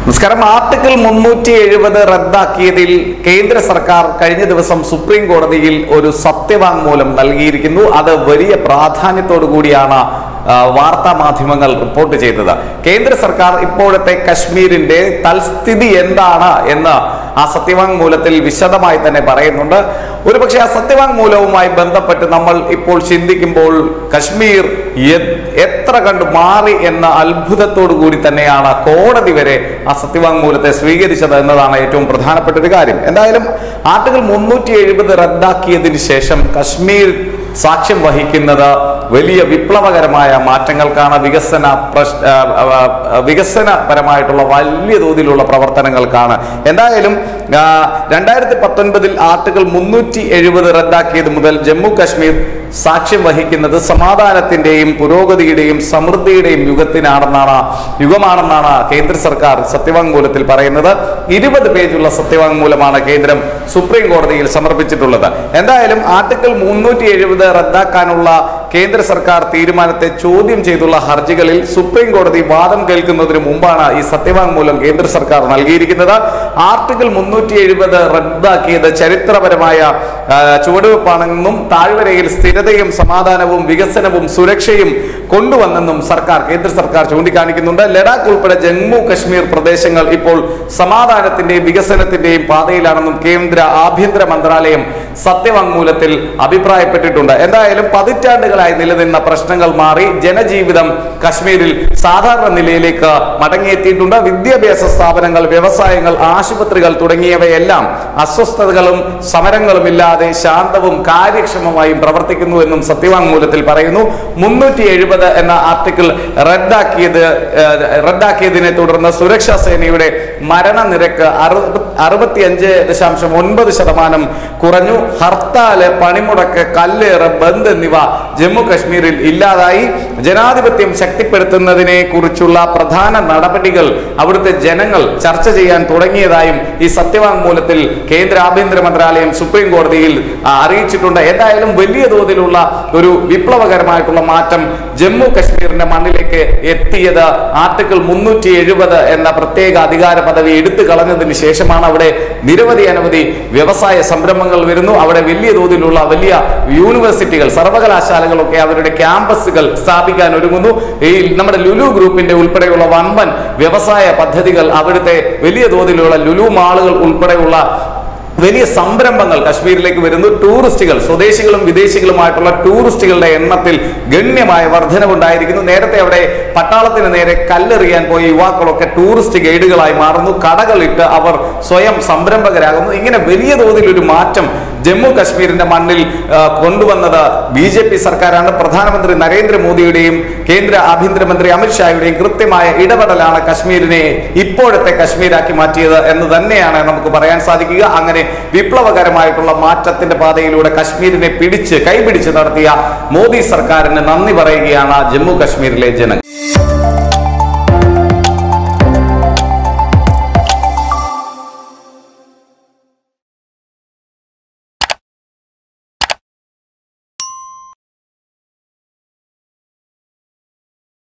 നമസ്കാരം ആർട്ടിക്കിൾ മുന്നൂറ്റി എഴുപത് റദ്ദാക്കിയതിൽ കേന്ദ്ര സർക്കാർ കഴിഞ്ഞ ദിവസം സുപ്രീം കോടതിയിൽ ഒരു സത്യവാങ്മൂലം നൽകിയിരിക്കുന്നു അത് വലിയ പ്രാധാന്യത്തോടു കൂടിയാണ് ആ, വാർത്താ മാധ്യമങ്ങൾ റിപ്പോർട്ട് ചെയ്തത് കേന്ദ്ര സർക്കാർ ഇപ്പോഴത്തെ കശ്മീരിന്റെ തൽസ്ഥിതി എന്താണ് എന്ന് ആ സത്യവാങ്മൂലത്തിൽ വിശദമായി തന്നെ പറയുന്നുണ്ട് ഒരുപക്ഷെ ആ സത്യവാങ്മൂലവുമായി ബന്ധപ്പെട്ട് നമ്മൾ ഇപ്പോൾ ചിന്തിക്കുമ്പോൾ കശ്മീർ എ- എത്ര കണ്ട് മാറി എന്ന അത്ഭുതത്തോടു കൂടി തന്നെയാണ് കോടതി വരെ ആ സത്യവാങ്മൂലത്തെ സ്വീകരിച്ചത് എന്നതാണ് ഏറ്റവും പ്രധാനപ്പെട്ട ഒരു കാര്യം എന്തായാലും ആർട്ടിക്കിൾ മുന്നൂറ്റി എഴുപത് റദ്ദാക്കിയതിന് ശേഷം കശ്മീർ സാക്ഷ്യം വഹിക്കുന്നത് വലിയ വിപ്ലവകരമായ മാറ്റങ്ങൾക്കാണ് വികസന പ്രശ് ആ, ആ, ആ, വികസനപരമായിട്ടുള്ള വലിയ തോതിലുള്ള പ്രവർത്തനങ്ങൾക്കാണ് എന്തായാലും ആ, രണ്ടായിരത്തി പത്തൊൻപതിൽ ആർട്ടിക്കിൾ മുന്നൂറ്റി എഴുപത് റദ്ദാക്കിയത് മുതൽ ജമ്മു കാശ്മീർ സാക്ഷ്യം വഹിക്കുന്നത് സമാധാനത്തിന്റെയും പുരോഗതിയുടെയും സമൃദ്ധിയുടെയും യുഗത്തിനാണെന്നാണ് യുഗമാണെന്നാണ് കേന്ദ്ര സർക്കാർ സത്യവാങ്മൂലത്തിൽ പറയുന്നത് ഇരുപത് പേജുള്ള സത്യവാങ്മൂലമാണ് കേന്ദ്രം സുപ്രീം കോടതിയിൽ സമർപ്പിച്ചിട്ടുള്ളത് എന്തായാലും ആർട്ടിക്കിൾ മുന്നൂറ്റി എഴുപത് റദ്ദാക്കാനുള്ള കേന്ദ്ര സർക്കാർ തീരുമാനത്തെ ചോദ്യം ചെയ്തുള്ള ഹർജികളിൽ സുപ്രീം കോടതി വാദം കേൾക്കുന്നതിന് മുമ്പാണ് ഈ സത്യവാങ്മൂലം കേന്ദ്ര സർക്കാർ നൽകിയിരിക്കുന്നത് ആർട്ടിക്കിൾ മുന്നൂറ്റി എഴുപത് റദ്ദാക്കിയത് ചരിത്രപരമായ ആ, ചുവടുവെപ്പാണെന്നും താഴ്വരയിൽ സ്ഥിരതയും സമാധാനവും വികസനവും സുരക്ഷയും കൊണ്ടുവന്നെന്നും സർക്കാർ കേന്ദ്ര സർക്കാർ ചൂണ്ടിക്കാണിക്കുന്നുണ്ട് ലഡാക്ക് ഉൾപ്പെടെ ജമ്മു കശ്മീർ പ്രദേശങ്ങൾ ഇപ്പോൾ സമാധാനത്തിന്റെയും വികസനത്തിന്റെയും പാതയിലാണെന്നും കേന്ദ്ര ആഭ്യന്തര മന്ത്രാലയം സത്യവാങ്മൂലത്തിൽ അഭിപ്രായപ്പെട്ടിട്ടുണ്ട് എന്തായാലും പതിറ്റാണ്ടുകളായി നിലനിന്ന പ്രശ്നങ്ങൾ മാറി ജനജീവിതം കശ്മീരിൽ സാധാരണ നിലയിലേക്ക് മടങ്ങിയെത്തിയിട്ടുണ്ട് വിദ്യാഭ്യാസ സ്ഥാപനങ്ങൾ വ്യവസായങ്ങൾ ആശുപത്രികൾ തുടങ്ങിയവയെല്ലാം അസ്വസ്ഥതകളും സമരങ്ങളും ഇല്ലാതെ ശാന്തവും കാര്യക്ഷമമായും പ്രവർത്തിക്കുന്നുവെന്നും സത്യവാങ്മൂലത്തിൽ പറയുന്നു മുന്നൂറ്റി എഴുപത് എന്ന ആർട്ടിക്കിൾ റദ്ദാക്കിയത് ഏഹ്, റദ്ദാക്കിയതിനെ തുടർന്ന് സുരക്ഷാ സേനയുടെ മരണനിരക്ക് അറുപ- അറുപത്തിയഞ്ച് ദശാംശം ഒൻപത് ശതമാനം കുറഞ്ഞു ഹർത്താല് പണിമുടക്ക് കല്ലേറ് ബന്ദ് എന്നിവ ജമ്മു കശ്മീരിൽ ഇല്ലാതായി ജനാധിപത്യം ശക്തിപ്പെടുത്തുന്നതിനെ കുറിച്ചുള്ള പ്രധാന നടപടികൾ അവിടുത്തെ ജനങ്ങൾ ചർച്ച ചെയ്യാൻ തുടങ്ങിയതായും ഈ സത്യവാങ്മൂലത്തിൽ കേന്ദ്ര ആഭ്യന്തര മന്ത്രാലയം സുപ്രീം കോടതിയിൽ ആ, അറിയിച്ചിട്ടുണ്ട് എന്തായാലും വലിയ തോതിലുള്ള ഒരു വിപ്ലവകരമായിട്ടുള്ള മാറ്റം ജമ്മു കശ്മീരിന്റെ മണ്ണിലേക്ക് എത്തിയത് ആർട്ടിക്കിൾ മുന്നൂറ്റി എഴുപത് എന്ന പ്രത്യേക അധികാര പദവി എടുത്തു കളഞ്ഞതിന് ശേഷമാണ് അവിടെ നിരവധി അനവധി വ്യവസായ സംരംഭങ്ങൾ വരുന്നു അവിടെ വലിയ തോതിലുള്ള വലിയ യൂണിവേഴ്സിറ്റികൾ സർവകലാശാലകളൊക്കെ അവരുടെ ക്യാമ്പസുകൾ സ്ഥാപിക്കാൻ ഒരുങ്ങുന്നു ഈ നമ്മുടെ ലുലു ഗ്രൂപ്പിന്റെ ഉൾപ്പെടെയുള്ള വമ്പൻ വ്യവസായ പദ്ധതികൾ അവിടുത്തെ വലിയ തോതിലുള്ള ലുലു മാളുകൾ ഉൾപ്പെടെയുള്ള വലിയ സംരംഭങ്ങൾ കശ്മീരിലേക്ക് വരുന്നു ടൂറിസ്റ്റുകൾ സ്വദേശികളും വിദേശികളുമായിട്ടുള്ള ടൂറിസ്റ്റുകളുടെ എണ്ണത്തിൽ ഗണ്യമായ വർധനവുണ്ടായിരിക്കുന്നു നേരത്തെ അവിടെ പട്ടാളത്തിന് നേരെ കല്ലെറിയാൻ പോയ യുവാക്കളൊക്കെ ടൂറിസ്റ്റ് ഗൈഡുകളായി മാറുന്നു കടകളിട്ട് അവർ സ്വയം സംരംഭകരാകുന്നു ഇങ്ങനെ വലിയ തോതിൽ ഒരു മാറ്റം ജമ്മു കശ്മീരിന്റെ മണ്ണിൽ ആ, കൊണ്ടുവന്നത് ബി ജെ പി സർക്കാരാണ് പ്രധാനമന്ത്രി നരേന്ദ്രമോദിയുടെയും കേന്ദ്ര ആഭ്യന്തരമന്ത്രി അമിത്ഷായുടെയും കൃത്യമായ ഇടപെടലാണ് കശ്മീരിനെ ഇപ്പോഴത്തെ കശ്മീരാക്കി മാറ്റിയത് എന്ന് തന്നെയാണ് നമുക്ക് പറയാൻ സാധിക്കുക അങ്ങനെ വിപ്ലവകരമായിട്ടുള്ള മാറ്റത്തിന്റെ പാതയിലൂടെ കശ്മീരിനെ പിടിച്ച് കൈപിടിച്ച് നടത്തിയ മോദി സർക്കാരിന് നന്ദി പറയുകയാണ് ജമ്മു കശ്മീരിലെ ജനങ്ങൾ